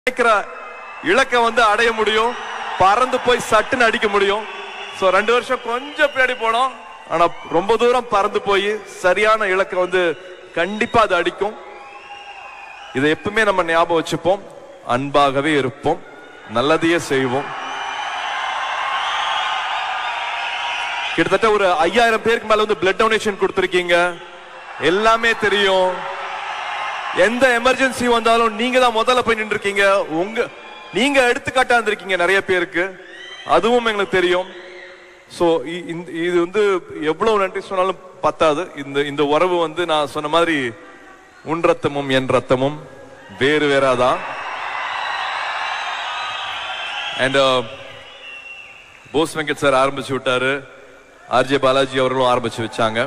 நினைக்கிற இலக்கை வந்து அடைய முடியும் பறந்து போய் சட்டுன்னு அடிக்க முடியும் சோ ரெண்டு வருஷம் கொஞ்சம் பின்னாடி போனோம் ஆனா ரொம்ப தூரம் பறந்து போய் சரியான இலக்கை வந்து கண்டிப்பா அது அடிக்கும் இதை எப்பவுமே நம்ம ஞாபகம் வச்சுப்போம் அன்பாகவே இருப்போம் நல்லதையே செய்வோம் கிட்டத்தட்ட ஒரு ஐயாயிரம் பேருக்கு மேல வந்து பிளட் டொனேஷன் கொடுத்திருக்கீங்க எல்லாமே தெரியும் எந்த எமர்ஜென்சி வந்தாலும் நீங்க தான் முதல்ல போய் நின்று இருக்கீங்க உங்க நீங்க எடுத்துக்காட்டா இருந்திருக்கீங்க நிறைய பேருக்கு அதுவும் எங்களுக்கு தெரியும் சோ இது வந்து எவ்வளவு நன்றி சொன்னாலும் பத்தாது இந்த இந்த உறவு வந்து நான் சொன்ன மாதிரி உன் ரத்தமும் என் ரத்தமும் வேறு வேறாதான் அண்ட் போஸ் வெங்கட் சார் ஆரம்பிச்சு விட்டாரு ஆர்ஜே பாலாஜி அவர்களும் ஆரம்பிச்சு வச்சாங்க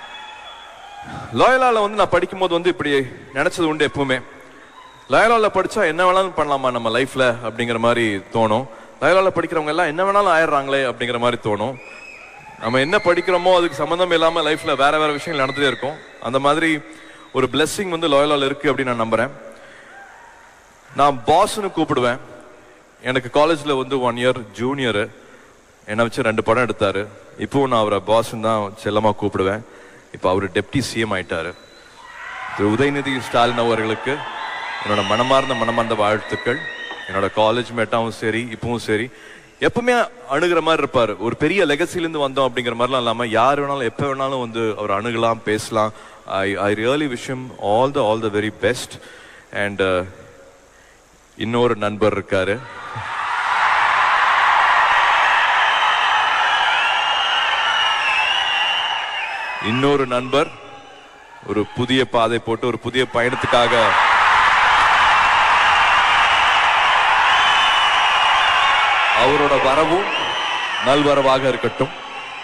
லாயலால வந்து நான் படிக்கும்போது வந்து இப்படி நினைச்சது உண்டு எப்பவுமே லயலால படிச்சா என்ன வேணாலும் பண்ணலாமா நம்ம லைஃப்ல அப்படிங்கிற மாதிரி தோணும் லயலால படிக்கிறவங்க எல்லாம் என்ன வேணாலும் ஆயிடுறாங்களே அப்படிங்கிற மாதிரி தோணும் நம்ம என்ன படிக்கிறோமோ அதுக்கு சம்மந்தம் இல்லாம லைஃப்ல வேற வேற விஷயங்கள் நடந்துட்டே இருக்கும் அந்த மாதிரி ஒரு பிளெஸ்ஸிங் வந்து லாயலால இருக்கு அப்படின்னு நான் நம்புறேன் நான் பாஸ்னு கூப்பிடுவேன் எனக்கு காலேஜ்ல வந்து ஒன் இயர் ஜூனியர் என்னை வச்சு ரெண்டு படம் எடுத்தாரு இப்பவும் நான் அவரை பாஸ்ன்னு தான் செல்லமா கூப்பிடுவேன் இப்போ அவர் டெப்டி சிஎம் ஆயிட்டாரு திரு உதயநிதி ஸ்டாலின் அவர்களுக்கு என்னோட மனமார்ந்த மனமார்ந்த வாழ்த்துக்கள் என்னோட காலேஜ் மேட்டாவும் சரி இப்பவும் சரி எப்பவுமே அணுகிற மாதிரி இருப்பாரு ஒரு பெரிய லெகசில இருந்து வந்தோம் அப்படிங்கிற மாதிரிலாம் இல்லாம யார் வேணாலும் எப்ப வேணாலும் வந்து அவர் அணுகலாம் பேசலாம் ஐ ஐ ரியலி விஷயம் all the all the very best and இன்னொரு நண்பர் இருக்காரு இன்னொரு நண்பர் ஒரு புதிய பாதை போட்டு ஒரு புதிய பயணத்துக்காக அவரோட வரவும் நல்வரவாக இருக்கட்டும்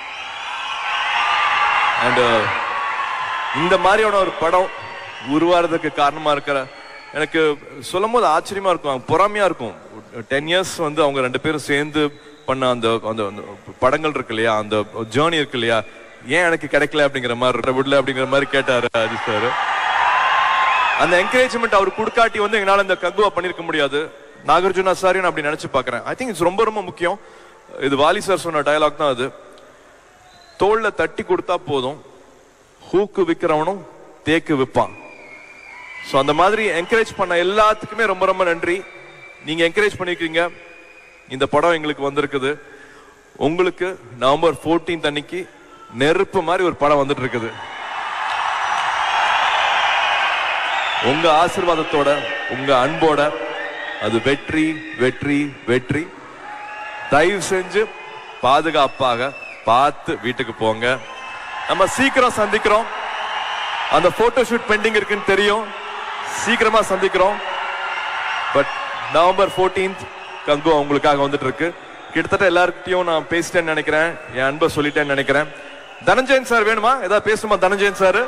அண்ட் இந்த மாதிரியான ஒரு படம் உருவாறதுக்கு காரணமா இருக்கிற எனக்கு சொல்லும் போது ஆச்சரியமா இருக்கும் பொறாமையா இருக்கும் டென் இயர்ஸ் வந்து அவங்க ரெண்டு பேரும் சேர்ந்து பண்ண அந்த அந்த அந்த படங்கள் இருக்கு இல்லையா அந்த ஜேர்னி இருக்கு இல்லையா ஏன் எனக்கு கிடைக்கல அப்படிங்கிற மாதிரி விடல அப்படிங்கிற மாதிரி கேட்டாரு அஜித் சார் அந்த என்கரேஜ்மெண்ட் அவர் கொடுக்காட்டி வந்து எங்களால இந்த கங்குவா பண்ணிருக்க முடியாது நாகார்ஜுனா சாரையும் நான் அப்படி நினைச்சு பாக்குறேன் ஐ திங்க் இட்ஸ் ரொம்ப ரொம்ப முக்கியம் இது வாலி சார் சொன்ன டயலாக் தான் அது தோல்ல தட்டி கொடுத்தா போதும் ஹூக்கு விற்கிறவனும் தேக்கு விற்பான் ஸோ அந்த மாதிரி என்கரேஜ் பண்ண எல்லாத்துக்குமே ரொம்ப ரொம்ப நன்றி நீங்க என்கரேஜ் பண்ணிருக்கீங்க இந்த படம் எங்களுக்கு வந்திருக்குது உங்களுக்கு நவம்பர் 14 அன்னைக்கு நெருப்பு மாதிரி ஒரு படம் வந்துட்டு இருக்குது உங்க ஆசிர்வாதத்தோட உங்க அன்போட அது வெற்றி வெற்றி வெற்றி தயவு செஞ்சு பாதுகாப்பாக பார்த்து வீட்டுக்கு போங்க நம்ம சீக்கிரம் சந்திக்கிறோம் அந்த போட்டோ ஷூட் பெண்டிங் இருக்குன்னு தெரியும் சீக்கிரமா சந்திக்கிறோம் பட் நவம்பர் 14th கங்கு உங்களுக்காக வந்துட்டு இருக்கு கிட்டத்தட்ட எல்லார்கிட்டயும் நான் பேசிட்டேன்னு நினைக்கிறேன் என் அன்பை சொல்லிட்டேன்னு நினைக்கிறேன் தனஞ்சயன் சார் வேணுமா ஏதாவது பேசுமா Dhananjayan sir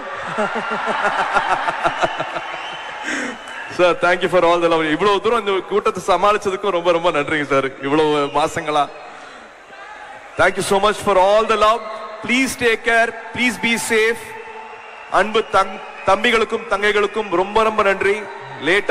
sir thank you for all the love இவ்வளவு தூரம் இந்த கூட்டத்தை சமாளிச்சதுக்கும் ரொம்ப ரொம்ப நன்றிங்க சார் இவ்வளவு மாசங்களா thank you so much for all the love please take care please be safe அன்பு தங் தம்பிகளுக்கும் தங்கைகளுக்கும் ரொம்ப ரொம்ப நன்றி லேட்